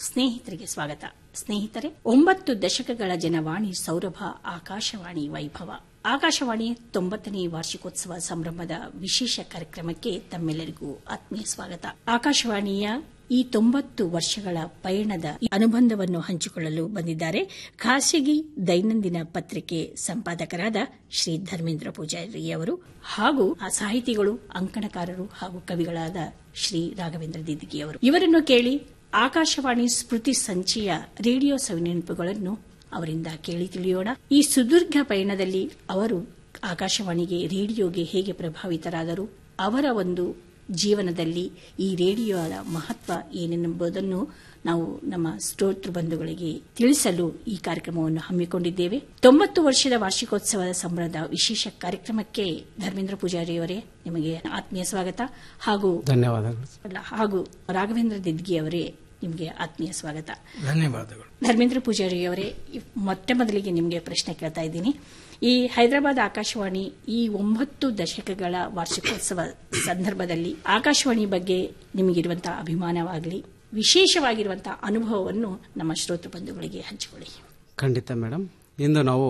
ಸ್ನೇಹಿತರಿಗೆ ಸ್ವಾಗತ ಸ್ನೇಹಿತರೆ ಒಂಬತ್ತು ದಶಕಗಳ ಜನವಾಣಿ ಸೌರಭ ಆಕಾಶವಾಣಿ ವೈಭವ ಆಕಾಶವಾಣಿ ತೊಂಬತ್ತನೇ ವಾರ್ಷಿಕೋತ್ಸವ ಸಂಭ್ರಮದ ವಿಶೇಷ ಕಾರ್ಯಕ್ರಮಕ್ಕೆ ತಮ್ಮೆಲ್ಲರಿಗೂ ಆತ್ಮೀಯ ಸ್ವಾಗತ ಆಕಾಶವಾಣಿಯ ಈ ತೊಂಬತ್ತು ವರ್ಷಗಳ ಪಯಣದ ಅನುಬಂಧವನ್ನು ಹಂಚಿಕೊಳ್ಳಲು ಬಂದಿದ್ದಾರೆ ಖಾಸಗಿ ದೈನಂದಿನ ಪತ್ರಿಕೆ ಸಂಪಾದಕರಾದ ಶ್ರೀ ಧರ್ಮೇಂದ್ರ ಪೂಜಾರಿ ಅವರು ಹಾಗೂ ಸಾಹಿತಿಗಳು ಅಂಕಣಕಾರರು ಹಾಗೂ ಕವಿಗಳಾದ ಶ್ರೀ ರಾಘವೇಂದ್ರ ದಿದ್ದಿಗಿ ಅವರು ಇವರನ್ನು ಕೇಳಿ ಆಕಾಶವಾಣಿ ಸ್ಮೃತಿ ಸಂಚಿಯ ರೇಡಿಯೋ ಸವಿನೆನಪುಗಳನ್ನು ಅವರಿಂದ ಕೇಳಿ ತಿಳಿಯೋಣ ಈ ಸುದೀರ್ಘ ಪಯಣದಲ್ಲಿ ಅವರು ಆಕಾಶವಾಣಿಗೆ ರೇಡಿಯೋಗೆ ಹೇಗೆ ಪ್ರಭಾವಿತರಾದರು ಅವರ ಒಂದು ಜೀವನದಲ್ಲಿ ಈ ರೇಡಿಯೋದ ಮಹತ್ವ ಏನೆಂಬುದನ್ನು ನಾವು ನಮ್ಮ ಶ್ರೋತೃ ಬಂಧುಗಳಿಗೆ ತಿಳಿಸಲು ಈ ಕಾರ್ಯಕ್ರಮವನ್ನು ಹಮ್ಮಿಕೊಂಡಿದ್ದೇವೆ ತೊಂಬತ್ತು ವರ್ಷದ ವಾರ್ಷಿಕೋತ್ಸವದ ಸಂಭ್ರಮದ ವಿಶೇಷ ಕಾರ್ಯಕ್ರಮಕ್ಕೆ ಧರ್ಮೇಂದ್ರ ಪೂಜಾರಿಯವರೇ ನಿಮಗೆ ಆತ್ಮೀಯ ಸ್ವಾಗತ ಹಾಗೂ ಧನ್ಯವಾದಗಳು ಹಾಗೂ ರಾಘವೇಂದ್ರ ದಿದ್ಗಿ ಅವರೇ ನಿಮಗೆ ಆತ್ಮೀಯ ಸ್ವಾಗತ ಧನ್ಯವಾದಗಳು ಧರ್ಮೇಂದ್ರ ಪೂಜಾರಿ ಅವರೇ ಮೊಟ್ಟ ಮೊದಲಿಗೆ ನಿಮಗೆ ಪ್ರಶ್ನೆ ಕೇಳ್ತಾ ಇದ್ದೀನಿ ಈ ಹೈದರಾಬಾದ್ ಆಕಾಶವಾಣಿ ಈ ಒಂಬತ್ತು ದಶಕಗಳ ವಾರ್ಷಿಕೋತ್ಸವ ಸಂದರ್ಭದಲ್ಲಿ ಆಕಾಶವಾಣಿ ಬಗ್ಗೆ ನಿಮಗಿರುವಂತಹ ಅಭಿಮಾನವಾಗಲಿ ವಿಶೇಷವಾಗಿರುವಂತಹ ಅನುಭವವನ್ನು ನಮ್ಮ ಶ್ರೋತೃ ಬಂಧುಗಳಿಗೆ ಹಂಚಿಕೊಳ್ಳಿ ಖಂಡಿತ ಮೇಡಮ್ ಇಂದು ನಾವು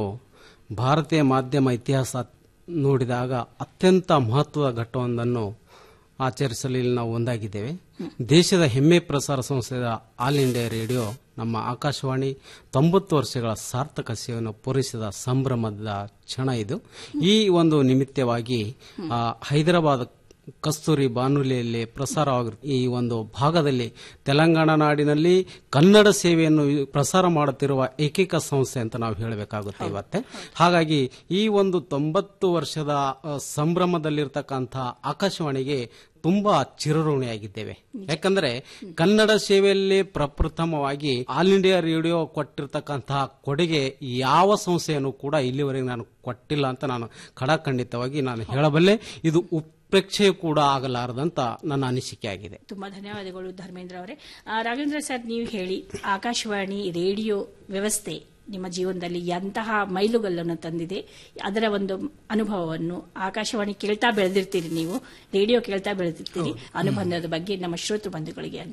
ಭಾರತೀಯ ಮಾಧ್ಯಮ ಇತಿಹಾಸ ನೋಡಿದಾಗ ಅತ್ಯಂತ ಮಹತ್ವದ ಘಟ್ಟವೊಂದನ್ನು ಆಚರಿಸಲು ಇಲ್ಲಿ ನಾವು ಒಂದಾಗಿದ್ದೇವೆ ದೇಶದ ಹೆಮ್ಮೆ ಪ್ರಸಾರ ಸಂಸ್ಥೆಯ ಆಲ್ ಇಂಡಿಯಾ ರೇಡಿಯೋ ನಮ್ಮ ಆಕಾಶವಾಣಿ ತೊಂಬತ್ತು ವರ್ಷಗಳ ಸಾರ್ಥಕ ಸೇವೆಯನ್ನು ಪೂರೈಸಿದ ಸಂಭ್ರಮದ ಕ್ಷಣ ಇದು ಈ ಒಂದು ನಿಮಿತ್ತವಾಗಿ ಆ, ಹೈದರಾಬಾದ್ ಕಸ್ತೂರಿ ಬಾನುಲಿಯಲ್ಲಿ ಪ್ರಸಾರವಾಗಿರುವ ಈ ಒಂದು ಭಾಗದಲ್ಲಿ ತೆಲಂಗಾಣ ನಾಡಿನಲ್ಲಿ ಕನ್ನಡ ಸೇವೆಯನ್ನು ಪ್ರಸಾರ ಮಾಡುತ್ತಿರುವ ಏಕೈಕ ಸಂಸ್ಥೆ ಅಂತ ನಾವು ಹೇಳಬೇಕಾಗುತ್ತೆ ಇವತ್ತೆ ಹಾಗಾಗಿ ಈ ಒಂದು ತೊಂಬತ್ತು ವರ್ಷದ ಅ, ಸಂಭ್ರಮದಲ್ಲಿರ್ತಕ್ಕಂಥ ಆಕಾಶವಾಣಿಗೆ ತುಂಬಾ ಚಿರಋಣಿಯಾಗಿದ್ದೇವೆ ಯಾಕಂದ್ರೆ ಕನ್ನಡ ಸೇವೆಯಲ್ಲಿ ಪ್ರಪ್ರಥಮವಾಗಿ ಆಲ್ ಇಂಡಿಯಾ ರೇಡಿಯೋ ಕೊಟ್ಟಿರ್ತಕ್ಕಂತಹ ಕೊಡುಗೆ ಯಾವ ಸಂಸ್ಥೆಯನ್ನು ಕೂಡ ಇಲ್ಲಿವರೆಗೆ ನಾನು ಕೊಟ್ಟಿಲ್ಲ ಅಂತ ನಾನು ಖಡಾಖಂಡಿತವಾಗಿ ನಾನು ಹೇಳಬಲ್ಲೆ ಇದು ಉತ್ಪ್ರೇಕ್ಷೆ ಕೂಡ ಆಗಲಾರದಂತ ನನ್ನ ಅನಿಸಿಕೆ ಆಗಿದೆ ತುಂಬಾ ಧನ್ಯವಾದಗಳು ಧರ್ಮೇಂದ್ರ ಅವರೇ ಆ, ರಾಘವೇಂದ್ರ ಸರ್ ನೀವು ಹೇಳಿ ಆಕಾಶವಾಣಿ ರೇಡಿಯೋ ವ್ಯವಸ್ಥೆ ನಿಮ್ಮ ಜೀವನದಲ್ಲಿ ಎಂತಹ ಮೈಲುಗಲ್ಲನ್ನು ತಂದಿದೆ ಅದರ ಒಂದು ಅನುಭವವನ್ನು ಆಕಾಶವಾಣಿ ಕೇಳ್ತಾ ಬೆಳೆದಿರ್ತೀರಿ ನೀವು ರೇಡಿಯೋ ಕೇಳ್ತಾ ಬೆಳೆದಿರ್ತೀರಿ ಅನುಬಂಧದ ಬಗ್ಗೆ ನಮ್ಮ ಶ್ರೋತೃ ಬಂಧುಗಳಿಗೆ